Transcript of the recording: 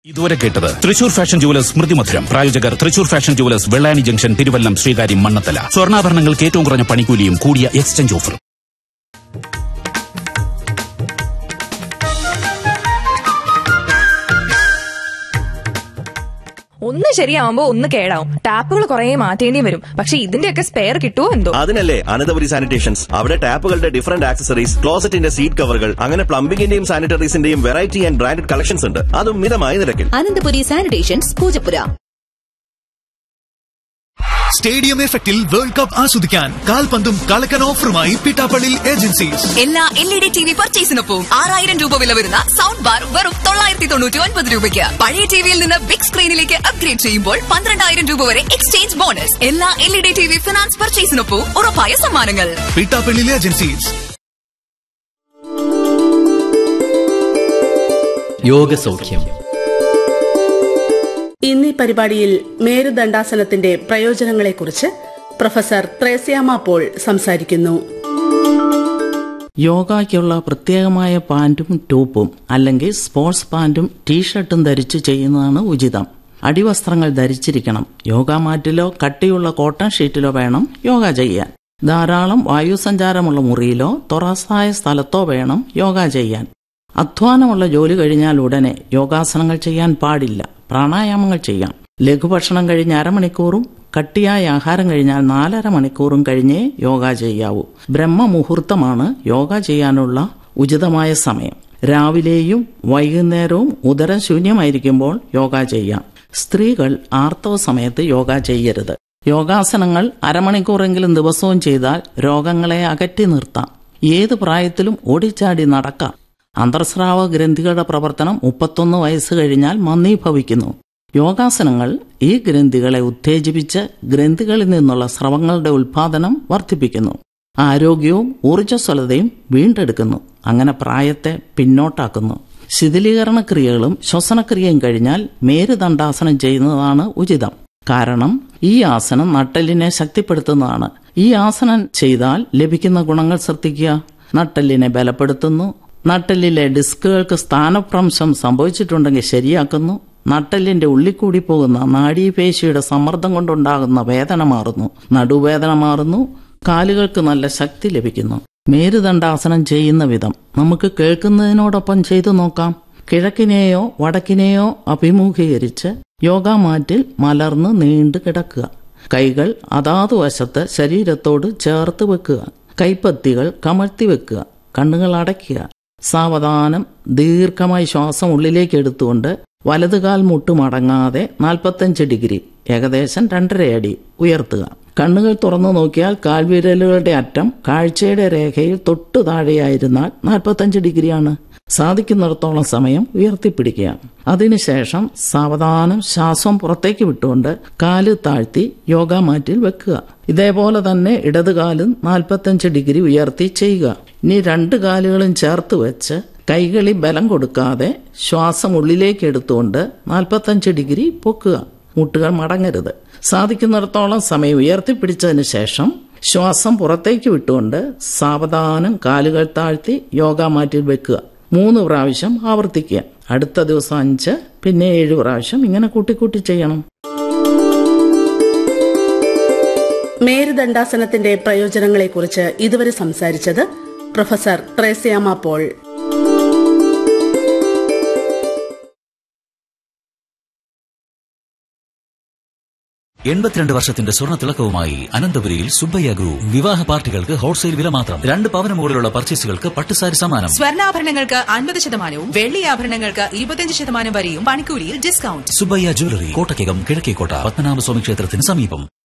ഇതുവരെ കേട്ടത് Thrissur fashion jewellers സ്മൃതി മധുരം പ്രായോജകർ Thrissur fashion jewellers Vellani junction Thiruvallam Sreekaryam Mannathala സ്വർണ്ണാഭരണങ്ങൾക്ക് ഏറ്റവും കുറഞ്ഞ പണിക്കൂലിയും കൂടിയ എക്സ്ചേഞ്ച് ഓഫറും ഒന്ന് ശരിയാവുമ്പോ ഒന്ന് കേടാവും ടാപ്പുകൾ കുറെ മാറ്റേണ്ടി വരും പക്ഷെ ഇതിന്റെയൊക്കെ സ്പെയർ കിട്ടുമോ എന്തോ അതിനല്ലേ അനന്തപുരി സാനിറ്റേഷൻസ് അവിടെ ടാപ്പുകളുടെ ഡിഫറന്റ് ആക്സസറീസ് ക്ലോസറ്റിന്റെ സീറ്റ് കവറുകൾ അങ്ങനെ പ്ലംബിംഗിന്റെയും സാനിറ്ററീസിന്റെയും വെറൈറ്റി ആൻഡ് ബ്രാൻഡഡ് കളക്ഷൻസ് ഉണ്ട് അതും മിതമായ നിരക്കിൽ അനന്തപുരി സാനിറ്റേഷൻസ് പൂജപ്പുര സ്റ്റേഡിയം എഫക്റ്റിൽ വേൾഡ് കപ്പ് ആസ്വദിക്കാൻ കാൽപന്തും കളക്കൻ ഓഫറുമായി പിട്ടാപ്പള്ളി ഏജൻസീസ് എല്ലാ L E D T V പർച്ചേസിനൊപ്പം ആറായിരം രൂപ വില വരുന്ന സൗണ്ട് ബാർ വെറും തൊള്ളായിരത്തി തൊണ്ണൂറ്റി ഒൻപത് രൂപയ്ക്ക് പഴയ ടിവിയിൽ നിന്ന് ബിഗ് സ്ക്രീനിലേക്ക് അപ്ഗ്രേഡ് ചെയ്യുമ്പോൾ പന്ത്രണ്ടായിരം രൂപ വരെ എക്സ്ചേഞ്ച് ബോണസ് എല്ലാ L E D T V finance പർച്ചേസിനൊപ്പം ഉറപ്പായ സമ്മാനങ്ങൾ പിട്ടാപ്പള്ളി ഏജൻസീസ് യോഗസൗഖ്യം ഇന്ന് ഈ പരിപാടിയിൽ മേരുദണ്ഡാസനത്തിന്റെ പ്രയോജനങ്ങളെക്കുറിച്ച് പ്രൊഫസർ ത്രേസ്യാമ പോൾ സംസാരിക്കുന്നു യോഗയ്ക്കുള്ള പ്രത്യേകമായ പാൻറ്റും ടോപ്പും അല്ലെങ്കിൽ സ്പോർട്സ് പാൻറ്റും ടീഷർട്ടും ധരിച്ച് ചെയ്യുന്നതാണ് ഉചിതം അടിവസ്ത്രങ്ങൾ ധരിച്ചിരിക്കണം യോഗ മാറ്റിലോ കട്ടിയുള്ള കോട്ടൺ ഷീറ്റിലോ വേണം യോഗ ചെയ്യാൻ ധാരാളം വായുസഞ്ചാരമുള്ള മുറിയിലോ തുറസായ സ്ഥലത്തോ വേണം യോഗ ചെയ്യാൻ അധ്വാനമുള്ള ജോലി കഴിഞ്ഞാൽ ഉടനെ യോഗാസനങ്ങൾ ചെയ്യാൻ പാടില്ല പ്രാണായാമങ്ങൾ ചെയ്യാം ലഘുഭക്ഷണം കഴിഞ്ഞ് അരമണിക്കൂറും കട്ടിയായ ആഹാരം കഴിഞ്ഞാൽ നാലര മണിക്കൂറും കഴിഞ്ഞേ യോഗ ചെയ്യാവൂ ബ്രഹ്മമുഹൂർത്തമാണ് യോഗ ചെയ്യാനുള്ള ഉചിതമായ സമയം രാവിലെയും വൈകുന്നേരവും ഉദരം ശൂന്യമായിരിക്കുമ്പോൾ യോഗ ചെയ്യാം സ്ത്രീകൾ ആർത്തവ സമയത്ത് യോഗ ചെയ്യരുത് യോഗാസനങ്ങൾ അരമണിക്കൂറെങ്കിലും ദിവസവും ചെയ്താൽ രോഗങ്ങളെ അകറ്റി നിർത്താം ഏത് പ്രായത്തിലും ഓടിച്ചാടി നടക്കാം അന്തർസ്രാവ ഗ്രന്ഥികളുടെ പ്രവർത്തനം മുപ്പത്തൊന്ന് വയസ്സ് കഴിഞ്ഞാൽ മന്ദീഭവിക്കുന്നു യോഗാസനങ്ങൾ ഈ ഗ്രന്ഥികളെ ഉത്തേജിപ്പിച്ച് ഗ്രന്ഥികളിൽ നിന്നുള്ള സ്രവങ്ങളുടെ ഉൽപാദനം വർദ്ധിപ്പിക്കുന്നു ആരോഗ്യവും ഊർജ്ജസ്വലതയും വീണ്ടെടുക്കുന്നു അങ്ങനെ പ്രായത്തെ പിന്നോട്ടാക്കുന്നു ശിഥിലീകരണ ക്രിയകളും ശ്വസനക്രിയയും കഴിഞ്ഞാൽ മേരുദണ്ഡാസനം ചെയ്യുന്നതാണ് ഉചിതം കാരണം ഈ ആസനം നട്ടെല്ലിനെ ശക്തിപ്പെടുത്തുന്നതാണ് ഈ ആസനം ചെയ്താൽ ലഭിക്കുന്ന ഗുണങ്ങൾ ശ്രദ്ധിക്കുക നട്ടെല്ലിനെ ബലപ്പെടുത്തുന്നു നട്ടെല്ലിലെ ഡിസ്കുകൾക്ക് സ്ഥാനഭ്രംശം സംഭവിച്ചിട്ടുണ്ടെങ്കിൽ ശരിയാക്കുന്നു നട്ടെല്ലിന്റെ ഉള്ളിൽ കൂടി പോകുന്ന നാഡീപേശിയുടെ സമ്മർദ്ദം കൊണ്ടുണ്ടാകുന്ന വേദന മാറുന്നു നടുവേദന മാറുന്നു കാലുകൾക്ക് നല്ല ശക്തി ലഭിക്കുന്നു മേരുദണ്ഡാസനം ചെയ്യുന്ന വിധം നമുക്ക് കേൾക്കുന്നതിനോടൊപ്പം ചെയ്തു നോക്കാം കിഴക്കിനെയോ വടക്കിനെയോ അഭിമുഖീകരിച്ച് യോഗ മാറ്റിൽ മലർന്ന് നീണ്ടു കിടക്കുക കൈകൾ അതാതു വശത്ത് ശരീരത്തോട് ചേർത്ത് വെക്കുക കൈപ്പത്തികൾ കമഴ്ത്തി വെക്കുക കണ്ണുകൾ അടയ്ക്കുക സാവധാനം ദീർഘമായി ശ്വാസം ഉള്ളിലേക്ക് എടുത്തുകൊണ്ട് വലതുകാൽ മുട്ട് മടങ്ങാതെ നാൽപ്പത്തഞ്ച് ഡിഗ്രി ഏകദേശം രണ്ടര അടി ഉയർത്തുക കണ്ണുകൾ തുറന്നു നോക്കിയാൽ കാൽവിരലുകളുടെ അറ്റം കാഴ്ചയുടെ രേഖയിൽ തൊട്ടു താഴെയായിരുന്നാൽ നാൽപ്പത്തഞ്ച് ഡിഗ്രിയാണ് സാധിക്കുന്നിടത്തോളം സമയം ഉയർത്തിപ്പിടിക്കുക അതിനുശേഷം സാവധാനം ശ്വാസം പുറത്തേക്ക് വിട്ടുകൊണ്ട് കാല് താഴ്ത്തി യോഗ മാറ്റിൽ വെക്കുക ഇതേപോലെ തന്നെ ഇടതുകാലും നാൽപ്പത്തഞ്ച് ഡിഗ്രി ഉയർത്തി ചെയ്യുക ഇനി രണ്ട് കാലുകളും ചേർത്ത് വെച്ച് കൈകളിൽ ബലം കൊടുക്കാതെ ശ്വാസം ഉള്ളിലേക്ക് എടുത്തുകൊണ്ട് നാൽപ്പത്തഞ്ച് ഡിഗ്രി പൊക്കുക മുട്ടുകൾ മടങ്ങരുത് സാധിക്കുന്നിടത്തോളം സമയം ഉയർത്തിപ്പിടിച്ചതിന് ശേഷം ശ്വാസം പുറത്തേക്ക് വിട്ടുകൊണ്ട് സാവധാനം കാലുകൾ താഴ്ത്തി യോഗ മാറ്റിൽ വെക്കുക മൂന്ന് പ്രാവശ്യം ആവർത്തിക്കുക അടുത്ത ദിവസം അഞ്ച് പിന്നെ ഏഴ് പ്രാവശ്യം ഇങ്ങനെ കൂട്ടിക്കൂട്ടി ചെയ്യണം മേരുദണ്ഡാസനത്തിന്റെ പ്രയോജനങ്ങളെക്കുറിച്ച് ഇതുവരെ സംസാരിച്ചത് പ്രൊഫസർ ത്രേസ്യാമ പോൾ എൺപത്തിരണ്ട് വർഷത്തിന്റെ സ്വർണ്ണ തിളക്കവുമായി അനന്തപുരിയിൽ സുബ്ബയ്യ ഗ്രൂപ്പ് വിവാഹ പാർട്ടികൾക്ക് ഹോൾസെയിൽ വില മാത്രം രണ്ട് പവന് മുകളിലുള്ള പർച്ചേസുകൾക്ക് പട്ടുസാരി സമ്മാനം സ്വർണ്ണാഭരണങ്ങൾക്ക് അൻപത് ശതമാനവും വെള്ളി ആഭരണങ്ങൾക്ക് ഇരുപത്തിയഞ്ച് ശതമാനം വരെയും പണിക്കൂലിയിൽ ഡിസ്കൗണ്ട് സുബ്ബയ്യ ജ്വല്ലറി കോട്ടയ്ക്കകം കിഴക്കേക്കോട്ട പത്മനാഭസ്വാമി ക്ഷേത്രത്തിന് സമീപം